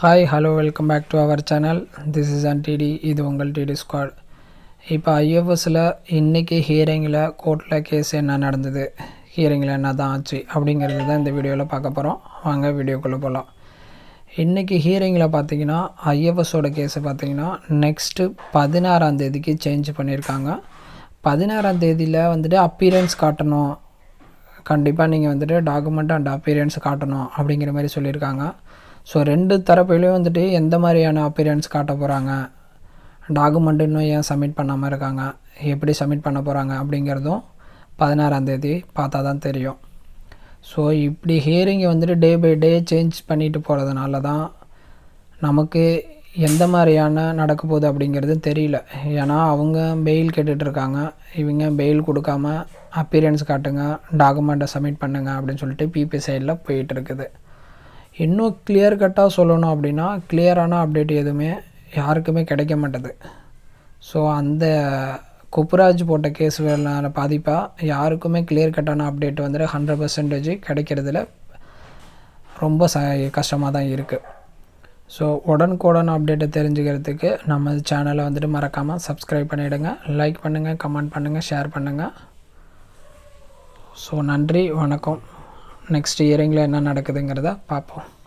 hi hello welcome back to our channel this is an DD இது உங்கள் DD squad இப்போ ஐஎஃப்எஸில் இன்றைக்கி ஹியரிங்கில் கோர்ட்டில் கேஸ் என்ன நடந்தது ஹியரிங்கில் என்ன தான் ஆச்சு அப்படிங்கிறது தான் இந்த வீடியோவில் பார்க்க போகிறோம் வாங்க வீடியோக்குள்ளே போகலாம் இன்றைக்கி ஹியரிங்கில் பார்த்தீங்கன்னா ஐஎஃப்எஸோட கேஸை பார்த்தீங்கன்னா நெக்ஸ்ட்டு பதினாறாம் தேதிக்கு சேஞ்ச் பண்ணியிருக்காங்க பதினாறாம் தேதியில் வந்துட்டு அப்பீரன்ஸ் காட்டணும் கண்டிப்பாக நீங்கள் வந்துட்டு டாக்குமெண்ட் அண்ட் அப்பீரியன்ஸ் காட்டணும் அப்படிங்கிற மாதிரி சொல்லியிருக்காங்க ஸோ ரெண்டு தரப்புலையும் வந்துட்டு எந்த மாதிரியான அப்பீரியன்ஸ் காட்ட போகிறாங்க டாக்குமெண்ட் இன்னும் ஏன் சப்மிட் பண்ணாமல் இருக்காங்க எப்படி சப்மிட் பண்ண போகிறாங்க அப்படிங்கிறதும் பதினாறாம் தேதி பார்த்தா தான் தெரியும் ஸோ இப்படி ஹியரிங்கை வந்துட்டு டே பை டே சேஞ்ச் பண்ணிட்டு போகிறதுனால தான் நமக்கு எந்த மாதிரியான நடக்க போகுது அப்படிங்கிறது தெரியல ஏன்னா அவங்க பெயில் கேட்டுட்ருக்காங்க இவங்க பெயில் கொடுக்காம அப்பீரியன்ஸ் காட்டுங்க டாக்குமெண்ட்டை சப்மிட் பண்ணுங்க அப்படின்னு சொல்லிட்டு பிபி சைடில் போயிட்டு இருக்குது இன்னும் கிளியர் கட்டாக சொல்லணும் அப்படின்னா கிளியரான அப்டேட் எதுவுமே யாருக்குமே கிடைக்க மாட்டேது ஸோ அந்த குப்புராஜ் போட்ட கேஸ் பாதிப்பாக யாருக்குமே கிளியர் கட்டான அப்டேட் வந்துட்டு ஹண்ட்ரட் பர்சன்டேஜ் கிடைக்கிறதுல ரொம்ப ச கஷ்டமாக தான் இருக்குது ஸோ உடனுக்குடன் அப்டேட்டை தெரிஞ்சுக்கிறதுக்கு நம்ம சேனலை வந்துட்டு மறக்காமல் சப்ஸ்கிரைப் பண்ணிவிடுங்க லைக் பண்ணுங்கள் கமெண்ட் பண்ணுங்கள் ஷேர் பண்ணுங்கள் ஸோ நன்றி வணக்கம் நெக்ஸ்ட் இயரிங்கில் என்ன நடக்குதுங்கிறத பார்ப்போம்